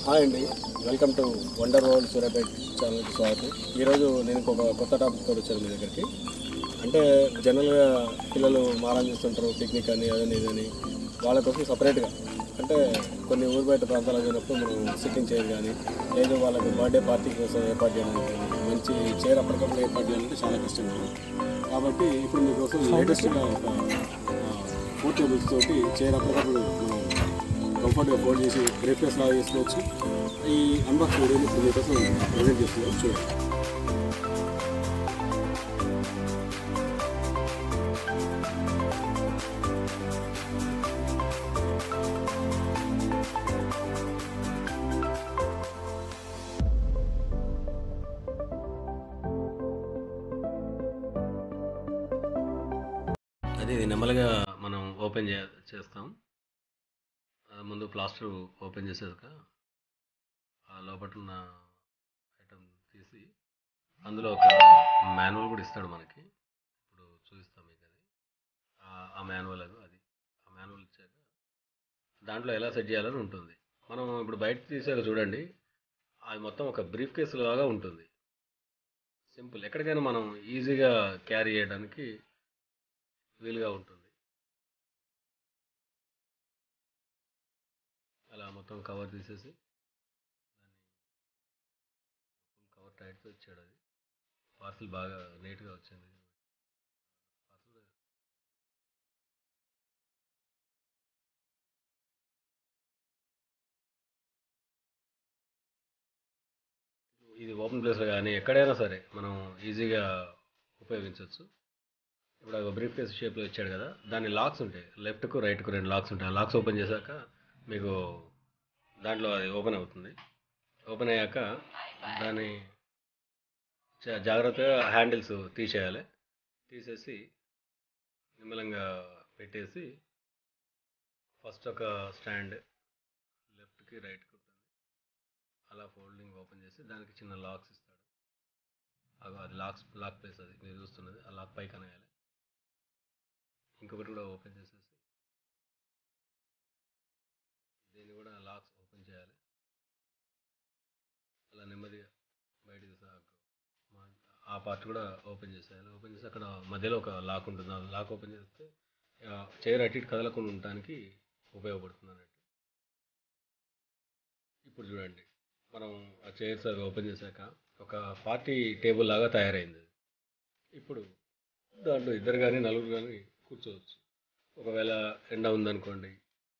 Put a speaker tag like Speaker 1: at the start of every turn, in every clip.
Speaker 1: Hi అండి welcome to wonder world Suryapet ఛానల్కి స్వాగతం ఈరోజు నేను ఒక కొత్త టాపిక్తో వచ్చాను మీ దగ్గరికి అంటే జనరల్గా పిల్లలు మారం చేస్తుంటారు పిక్నిక్ అని అదని ఇదని వాళ్ళ కోసం సపరేట్గా అంటే కొన్ని ఊరు బయట ప్రాంతాలకు పోయినప్పుడు మనం సిట్టింగ్ చేయడం కానీ లేదు వాళ్ళకి బర్త్డే పార్టీ కోసం ఏర్పాటు చేయడం కానీ మంచి చైర్ అప్పటికప్పుడు ఏర్పాటు చేయాలంటే చాలా కష్టం కాబట్టి ఇప్పుడు మీకోసం లేటెస్ట్గా ఒక ఫోర్ టేబుల్స్ తోటి చైర్ అప్పటికప్పుడు మనం కంఫర్ట్గా ఫోల్డ్ చేసి బ్రేక్ఫాస్ట్ లాగా చేసుకోవచ్చు ఈ అన్బాక్స్ వీడియో ఇప్పుడు మీకోసం ప్రజెంట్ చేస్తున్నాం చూడండి
Speaker 2: అది ఇది నెమ్మదిగా మనం ఓపెన్ చే చేస్తాం ఆ ముందు ప్లాస్టర్ ఓపెన్ చేసాక ఆ లోపల ఉన్న ఐటమ్ తీసి అందులో ఒక మాన్యువల్ కూడా ఇస్తాడు మనకి ఇప్పుడు చూపిస్తాం మీకు అది ఆ- ఆ మాన్యువల్ అది అది ఆ మాన్యువల్ ఇచ్చాక దాంట్లో ఎలా సెట్ చేయాలని ఉంటుంది మనం ఇప్పుడు బయట తీసాక చూడండి అది మొత్తం ఒక బ్రీఫ్ కేసు లాగా ఉంటుంది సింపుల్ ఎక్కడికైనా మనం ఈజీగా క్యారీ చేయడానికి వీలుగా ఉంటుంది అలా మొత్తం కవర్ తీసేసి దాన్ని ఫుల్ కవర్ టైట్తో ఇచ్చాడు అది పార్సిల్ బాగా నీట్గా వచ్చింది పార్సిల్ ఇది ఓపెన్ ప్లేస్లో కానీ ఎక్కడైనా సరే మనం ఈజీగా ఉపయోగించవచ్చు ఇప్పుడు ఒక బ్రీఫ్ కేస్ షేప్లో ఇచ్చాడు కదా దాని లాక్స్ ఉంటాయి లెఫ్ట్కు రైట్కు రెండు లాక్స్ ఉంటాయి ఆ లాక్స్ ఓపెన్ చేశాక మీకు దాంట్లో అది ఓపెన్ అవుతుంది ఓపెన్ అయ్యాక దాన్ని జా- జాగ్రత్తగా హ్యాండిల్స్ తీసేయాలి తీసేసి నిమ్మలంగా పెట్టేసి ఫస్ట్ ఒక స్టాండ్ లెఫ్ట్కి రైట్కి ఉంటుంది అలా ఫోల్డింగ్ ఓపెన్ చేసి దానికి చిన్న లాక్స్ ఇస్తాడు అగో అది లాక్స్ లాక్ ప్లేస్ అది మీరు చూస్తున్నది ఆ లాక్ పైకి అనేయాలి ఇంకొకటి కూడా ఓపెన్ చేసేసి దీన్ని కూడా లాక్స్ ఓపెన్ చేయాలి అలా నెమ్మదిగా బయటికి సాగు ఆ పార్ట్ కూడా ఓపెన్ చేసేయాలి ఓపెన్ చేసి అక్కడ మధ్యలో ఒక లాక్ ఉంటుంది ఆ లాక్ ఓపెన్ చేస్తే చైర్ అటు ఇటు కదలకుండా ఉండటానికి ఉపయోగపడుతుంది అన్నట్టు ఇప్పుడు చూడండి మనం ఆ చైర్స్ అవి ఓపెన్ చేశాక ఒక పార్టీ టేబుల్ లాగా తయారైంది అది. ఇప్పుడు దాంట్లో ఇద్దరు కానీ నలుగురు కానీ కూర్చోవచ్చు ఒకవేళ ఎండ ఉందనుకోండి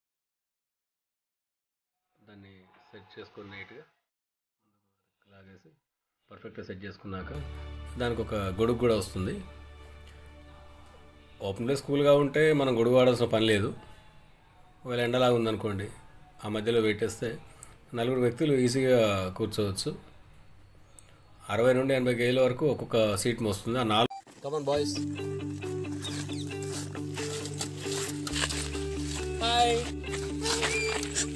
Speaker 2: దాన్ని సెట్ చేసుకొని నీట్గా లాగేసి పర్ఫెక్ట్గా సెట్ చేసుకున్నాక దానికి ఒక గొడుగు కూడా వస్తుంది ఓపెన్ ప్లేస్ కూల్గా ఉంటే మనం గొడుగు వాడాల్సిన పని లేదు ఒకవేళ ఎండలాగా ఉందనుకోండి ఆ మధ్యలో పెట్టేస్తే నలుగురు వ్యక్తులు ఈజీగా కూర్చోవచ్చు అరవై నుండి ఎనభై కేజీల వరకు ఒక్కొక్క సీట్ మోస్తుంది ఆ నాలుగు
Speaker 1: కమన్ బాయ్స్
Speaker 2: హాయ్